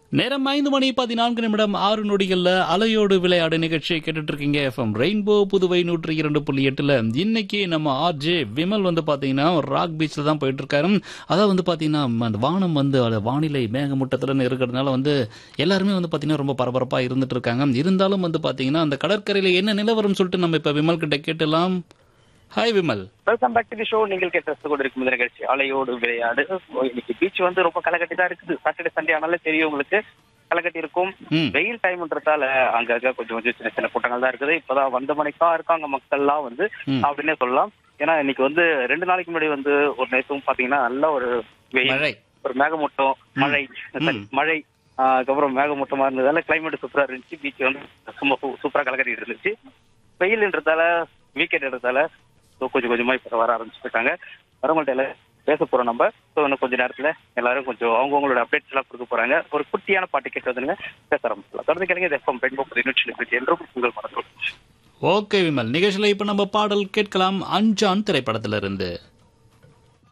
நேரம் ஐந்து மணி பதினான்கு நிமிடம் ஆறு நொடிகள்ல அலையோடு விளையாடு நிகழ்ச்சியை கேட்டுட்டு இருக்கீங்க எஃப்எம் ரெயின்போ புதுவை நூற்றி இரண்டு புள்ளி எட்டுல இன்னைக்கு நம்ம ஆர்ஜே விமல் வந்து பாத்தீங்கன்னா ராக் பீச்ல தான் போயிட்டு இருக்காரு அதாவது வந்து பாத்தீங்கன்னா அந்த வானம் வந்து அது வானிலை மேகமூட்டத்துல இருக்கிறதுனால வந்து எல்லாருமே வந்து பாத்தீங்கன்னா ரொம்ப பரபரப்பா இருந்துட்டு இருக்காங்க இருந்தாலும் வந்து பாத்தீங்கன்னா அந்த கடற்கரையில என்ன நிலவரம் சொல்லிட்டு நம்ம இப்ப விமல் கிட்ட கேட்டலாம் hi Vimal welcome back to the show நீங்கள் கேட்டு கொண்டிருக்கும் இந்த நிகழ்ச்சி அலையோடு விளையாடு So, இன்னைக்கு பீச் வந்து ரொம்ப களைகட்டி தான் இருக்குது சாட்டர்டே சண்டே ஆனாலே தெரியும் உங்களுக்கு களைகட்டி இருக்கும் ம். வெயில் டைம்ன்றதால அங்கங்க கொஞ்சம் கொஞ்சம் சின்ன சின்ன கூட்டங்கள் தான் இருக்குது இப்பதான் வந்த மணிக்கா இருக்காங்க மக்கள்லாம் வந்து ம். அப்படின்னே சொல்லலாம் ஏன்னா இன்னைக்கு வந்து ரெண்டு நாளைக்கு முன்னாடி வந்து ஒரு நேரத்தும் பாத்தீங்கன்னா நல்ல ஒரு வெயில் மழை ஒரு மேகமூட்டம் மழை sorry, மழை ஆஹ் அதுக்கப்புறம் மேகமூட்டமா இருந்ததால கிளைமேட் சூப்பரா இருந்துச்சு பீச் வந்து சும்மா சூப்பரா கலக்கட்டிட்டு இருந்துச்சு வெயில்ன்றதால வீக்கெண்ட்ன்றதால ஸோ கொஞ்சம் கொஞ்சமா இப்ப வர ஆரம்பிச்சிருக்காங்க வரவங்கள்ட்ட எல்லாம் பேச போறோம் நம்ம ஸோ இன்னும் கொஞ்ச நேரத்துல எல்லாரும் கொஞ்சம் அவங்கவுங்களோட அப்டேட்ஸ் எல்லாம் கொடுக்க போறாங்க ஒரு குட்டியான பாட்டு கேட்டு வந்துருங்க பேச ஆரம்பிச்சலாம் தொடர்ந்து கேளுங்க இது எஃப்எம் பெண் நிகழ்ச்சி என்றும் உங்கள் மனத்தோடு ஓகே விமல் நிகழ்ச்சியில இப்ப நம்ம பாடல் கேட்கலாம் அஞ்சான் திரைப்படத்திலிருந்து